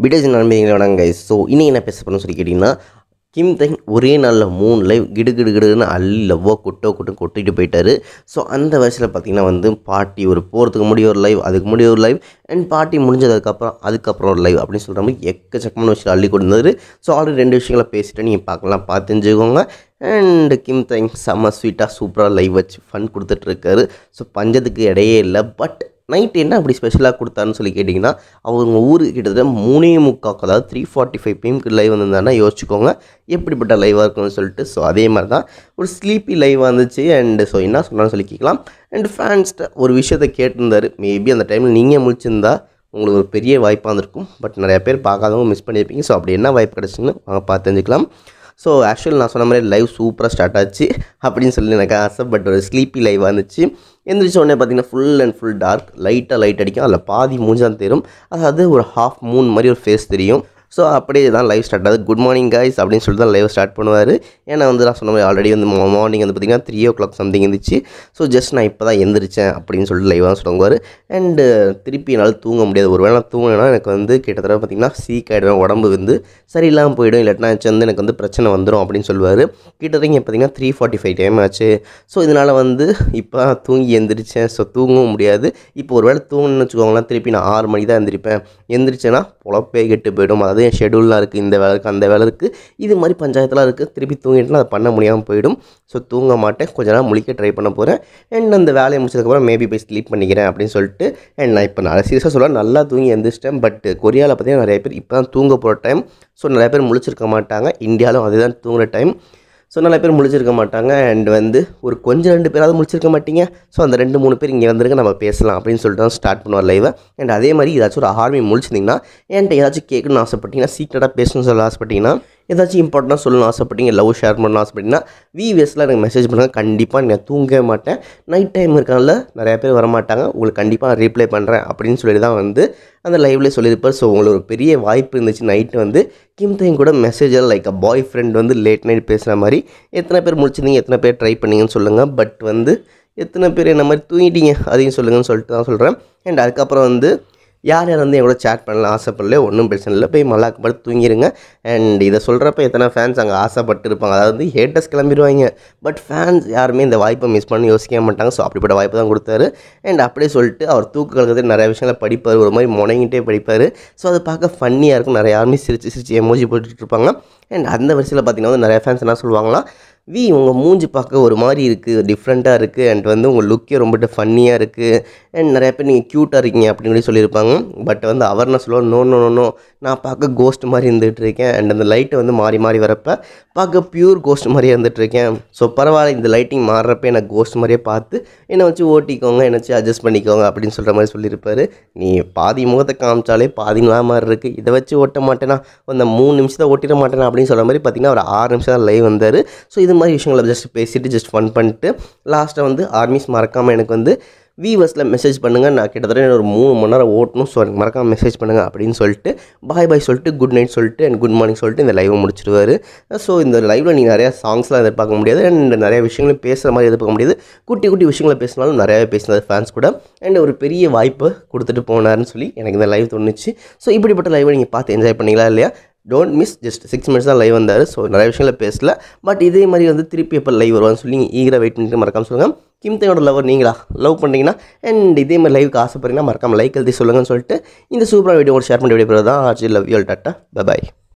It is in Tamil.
பிடேஜ் நண்பர்களே வணக்கம் கைஸ் ஸோ இனி என்ன பேச போகிறோம்னு சொல்லி கேட்டிங்கன்னா கிம் தெங் ஒரே நாளில் மூணு லைவ் கிடு கிடு கிடுன்னு அள்ளி லவ்வோ கொட்டோ கொட்டு கொட்டிட்டு போயிட்டாரு ஸோ அந்த வயசில் பார்த்தீங்கன்னா வந்து பார்ட்டி ஒரு போகிறதுக்கு முடிய ஒரு லைவ் அதுக்கு முடிய ஒரு லைவ் அண்ட் பார்ட்டி முடிஞ்சதுக்கப்புறம் அதுக்கப்புறம் ஒரு லைவ் அப்படின்னு சொல்கிற மாதிரி எக்கச்சக்கமான விஷயம் அள்ளி கொடுத்தாரு ஸோ ஆல்ரெடி ரெண்டு விஷயங்களை பேசிட்டு நீங்கள் பார்க்கலாம் பார்த்து தெரிஞ்சுக்கோங்க அண்ட் கிம் தெங் செம்ம ஸ்வீட்டாக சூப்பராக லைவ் வச்சு ஃபன் கொடுத்துட்ருக்காரு ஸோ பஞ்சத்துக்கு இடையே இல்லை பட் நைட் என்ன அப்படி ஸ்பெஷலாக கொடுத்தாருன்னு சொல்லி கேட்டிங்கன்னா அவங்க ஊருக்கு கிட்டத்தட்ட மூணே முக்காக்கு அதாவது த்ரீ ஃபார்ட்டி ஃபைவ் பிஎம்க்கு லைவ் வந்திருந்தாங்கன்னா யோசிச்சுக்கோங்க எப்படிப்பட்ட லைவாக இருக்கும்னு சொல்லிட்டு ஸோ அதே மாதிரி தான் ஒரு ஸ்லீப்பி லைவாக இருந்துச்சு அண்டு ஸோ என்ன சொன்னான்னு சொல்லி கேட்கலாம் அண்ட் ஃபேன்ஸ்கிட்ட ஒரு விஷயத்தை கேட்டிருந்தாரு மேபி அந்த டைமில் நீங்கள் முழிச்சிருந்தா உங்களுக்கு ஒரு பெரிய வாய்ப்பாக இருந்திருக்கும் பட் நிறைய பேர் பார்க்காதவங்க மிஸ் பண்ணியிருப்பீங்க ஸோ அப்படி என்ன வாய்ப்பு கிடச்சுன்னு வாங்க பார்த்து தெரிஞ்சுக்கலாம் ஸோ ஆக்சுவல் நான் சொன்ன மாதிரி லைவ் சூப்பராக ஸ்டார்ட் ஆச்சு அப்படின்னு சொல்லி எனக்கு ஆசை பட் ஒரு ஸ்லீப்பி லைவ் வந்துச்சு எந்திரிச்ச உடனே பார்த்தீங்கன்னா ஃபுல் அண்ட் ஃபுல் டார்க் லைட்டாக லைட் அடிக்கும் அதில் பாதி மூஞ்சான் தெரியும் அதாவது ஒரு ஹாஃப் மூன் மாதிரி ஒரு ஃபேஸ் தெரியும் ஸோ அப்படியே தான் லைவ் ஸ்டார்ட் ஆகுது குட் மார்னிங் கைஸ் அப்படின்னு சொல்லிட்டு தான் லைவ் ஸ்டார்ட் பண்ணுவார் ஏன்னா வந்து நான் சொன்ன மாதிரி ஆல்ரெடி வந்து மார்னிங் வந்து பார்த்திங்கன்னா த்ரீ ஓ கிளாக் சம்திங் இருந்துச்சு ஸோ ஜஸ்ட் நான் இப்போ தான் எந்திரிச்சேன் அப்படின்னு சொல்லிட்டு லைவாக சொல்லுவார் அண்டு திருப்பி என்னால் தூங்க முடியாது ஒரு வேளை நான் தூங்கினா எனக்கு வந்து கிட்டத்தட்ட பார்த்திங்கன்னா சீக் ஆகிடும் உடம்பு வந்து சரியில்லாமல் போயிடும் இல்லாட்டினா வந்து எனக்கு வந்து பிரச்சனை வந்துடும் அப்படின்னு சொல்லுவார் கிட்டத்தட்ட இங்கே பார்த்திங்கன்னா த்ரீ ஃபார்ட்டி ஃபைவ் டைம் ஆச்சு ஸோ இதனால் வந்து இப்போ தான் தூங்கி எந்திரிச்சேன் ஸோ தூங்கவும் முடியாது இப்போ ஒரு வேளை தூங்கணும்னு வச்சுக்கோங்களேன் திருப்பி நான் ஆறு மணிக்கு தான் எந்திரிப்பேன் எந்திரிச்சேன்னா பொழப்பே கெட்டு போயிடும் அதாவது என் ஷெடியூல்லாம் இருக்குது இந்த வேலை இருக்குது அந்த வேலை இருக்குது இது மாதிரி பஞ்சாயத்துலாம் இருக்குது திருப்பி தூங்கிட்டுனா அதை பண்ண முடியாமல் போயிடும் ஸோ தூங்க மாட்டேன் கொஞ்ச நேரம் முழிக்க ட்ரை பண்ண போகிறேன் அண்ட் அந்த வேலையை முடிச்சதுக்கப்புறம் மேபி போய் ஸ்லீப் பண்ணிக்கிறேன் அப்படின்னு சொல்லிட்டு அண்ட் நான் இப்போ நான் சீரியஸாக சொல்ல நல்லா தூங்கி எந்திரிச்சிட்டேன் பட் கொரியாவில் பார்த்தீங்கன்னா நிறைய பேர் இப்போ தான் தூங்க போகிற டைம் ஸோ நிறைய பேர் முழிச்சிருக்க மாட்டாங்க இந்தியாவிலும் அதுதான் தூங்குற டைம் ஸோ நிறைய பேர் முழிச்சிருக்க மாட்டாங்க அண்ட் வந்து ஒரு கொஞ்சம் ரெண்டு பேராவது முழிச்சிருக்க மாட்டீங்க ஸோ அந்த ரெண்டு மூணு பேர் இங்கே வந்துருங்க நம்ம பேசலாம் அப்படின்னு சொல்லிட்டு தான் ஸ்டார்ட் பண்ணுவார் லைவை அண்ட் அதே மாதிரி ஏதாச்சும் ஒரு ஆர்மி முழிச்சிருந்தீங்கன்னா என்கிட்ட ஏதாச்சும் கேட்கணும்னு ஆசைப்பட்டீங்கன்னா சீக்கிரட்டாக பேசணும்னு சொல்ல ஆசைப்பட்டீங்கன்னா ஏதாச்சும் இம்பார்ட்டண்டாக சொல்லணும் ஆசைப்பட்டீங்க லவ் ஷேர் பண்ணணும் ஆசைப்பட்டீங்கன்னா விவிஎஸில் எனக்கு மெசேஜ் பண்ணுங்கள் கண்டிப்பாக நான் தூங்கவே மாட்டேன் நைட் டைம் இருக்கனால நிறைய பேர் வரமாட்டாங்க உங்களுக்கு கண்டிப்பாக ரீப்ளை பண்ணுறேன் அப்படின்னு சொல்லிட்டு தான் வந்து அந்த லைவ்லேயே சொல்லியிருப்பார் ஸோ உங்களுக்கு ஒரு பெரிய வாய்ப்பு இருந்துச்சு நைட்டு வந்து கிம் தையும் கூட மெசேஜில் லைக் அ பாய் ஃப்ரெண்ட் வந்து லேட் நைட் பேசுகிற மாதிரி எத்தனை பேர் முடிச்சிருந்தீங்க எத்தனை பேர் ட்ரை பண்ணீங்கன்னு சொல்லுங்கள் பட் வந்து எத்தனை பேர் என்ன மாதிரி தூங்கிட்டீங்க அதையும் சொல்லுங்கன்னு சொல்லிட்டு தான் சொல்கிறேன் அண்ட் அதுக்கப்புறம் வந்து யார் யார் வந்து என் கூட சேட் பண்ணலாம் ஆசைப்படல ஒன்றும் பிரச்சனை இல்லை போய் மல்லாக்கு படுத்து தூங்கிடுங்க அண்ட் இதை சொல்கிறப்ப எத்தனை ஃபேன்ஸ் அங்கே ஆசைப்பட்டு இருப்பாங்க அதாவது ஹேட்டர்ஸ் கிளம்பிடுவாங்க பட் ஃபேன்ஸ் யாருமே இந்த வாய்ப்பை மிஸ் பண்ணி யோசிக்க மாட்டாங்க ஸோ அப்படிப்பட்ட வாய்ப்பு தான் கொடுத்தாரு அண்ட் அப்படியே சொல்லிட்டு அவர் தூக்கு கலக்கத்தை நிறைய விஷயங்களை படிப்பார் ஒரு மாதிரி முனைங்கிட்டே படிப்பார் ஸோ அதை பார்க்க ஃபன்னியாக இருக்கும் நிறைய யாருமே சிரிச்சு சிரிச்சு எமோஜி போட்டுட்டு இருப்பாங்க அண்ட் அந்த வரிசையில் பார்த்தீங்கன்னா வந்து நிறைய ஃபேன்ஸ் என்ன சொல்லுவாங்களா வி உங்கள் மூஞ்சி பார்க்க ஒரு மாதிரி இருக்குது டிஃப்ரெண்ட்டாக இருக்குது அண்ட் வந்து உங்கள் லுக்கே ரொம்ப ஃபன்னியாக இருக்குது அண்ட் நிறைய பேர் நீங்கள் க்யூட்டாக இருக்கீங்க அப்படின்னு சொல்லி சொல்லியிருப்பாங்க பட் வந்து அவர் என்ன சொல்லுவார் நோ நோ நோ நான் பார்க்க கோஸ்ட் மாதிரி இருந்துகிட்டு இருக்கேன் அண்ட் அந்த லைட்டை வந்து மாறி மாறி வரப்போ பார்க்க பியூர் கோஸ்ட் மாதிரியே இருந்துட்டு இருக்கேன் ஸோ பரவாயில்ல இந்த லைட்டிங் மாறுறப்ப எனக்கு கோஸ்ட் மாதிரியே பார்த்து என்னை வச்சு ஓட்டிக்கோங்க என்னை வச்சு அட்ஜஸ்ட் பண்ணிக்கோங்க அப்படின்னு சொல்கிற மாதிரி சொல்லியிருப்பாரு நீ பாதி முகத்தை காமிச்சாலே பாதி நா மாதிரி இருக்குது இதை வச்சு ஓட்ட மாட்டேனா அந்த மூணு நிமிஷத்தை ஓட்டிட மாட்டேனா அப்படின்னு சொல்கிற மாதிரி பார்த்தீங்கன்னா ஒரு ஆறு நிமிஷம் தான் லைவ் வந்தார் ஸோ இது மாதிரி விஷயங்களை ஜஸ்ட் பேசிட்டு ஜஸ்ட் ஃபன் பண்ணிட்டு லாஸ்ட்டாக வந்து ஆர்மிஸ் மறக்காமல் எனக்கு வந்து வீவர்ஸில் மெசேஜ் பண்ணுங்கள் நான் கிட்டத்தட்ட ஒரு மூணு மணி நேரம் ஓட்டணும் ஸோ எனக்கு மறக்காமல் மெசேஜ் பண்ணுங்கள் அப்படின்னு சொல்லிட்டு பாய் பாய் சொல்லிட்டு குட் நைட் சொல்லிட்டு அண்ட் குட் மார்னிங் சொல்லிட்டு இந்த லைவை முடிச்சிடுவார் ஸோ இந்த லைவில் நீங்கள் நிறையா சாங்ஸ்லாம் எதிர்பார்க்க முடியாது அண்ட் நிறைய விஷயங்களும் பேசுகிற மாதிரி எதிர்பார்க்க முடியாது குட்டி குட்டி விஷயங்களை பேசினாலும் நிறையாவே பேசினார் ஃபேன்ஸ் கூட அண்ட் ஒரு பெரிய வாய்ப்பை கொடுத்துட்டு போனார்னு சொல்லி எனக்கு இந்த லைவ் தோணுச்சு ஸோ இப்படிப்பட்ட லைவை நீங்கள் பார்த்து என்ஜாய் பண்ணீங்களா இல்லையா don't miss just six minutes தான் லைவ் வந்தார் ஸோ நிறைய விஷயங்கள பேசல பட் இதே மாதிரி வந்து திருப்பி எப்போ லைவ் வருவான்னு சொல்லி நீங்கள் ஈகராக வெயிட் பண்ணிட்டு மறக்காம சொல்லுங்கள் கிம்தையோட லவர் நீங்களா லவ் பண்ணிங்கன்னா அண்ட் இதே மாதிரி லைவுக்கு ஆசைப்படுறீங்கன்னா மறக்காம லைக் எழுதி சொல்லுங்கன்னு சொல்லிட்டு இந்த சூப்பராக வீடியோ ஷேர் பண்ணி வீடியோ தான் ஆர்ஜி லவ் யூ டாட்டா பை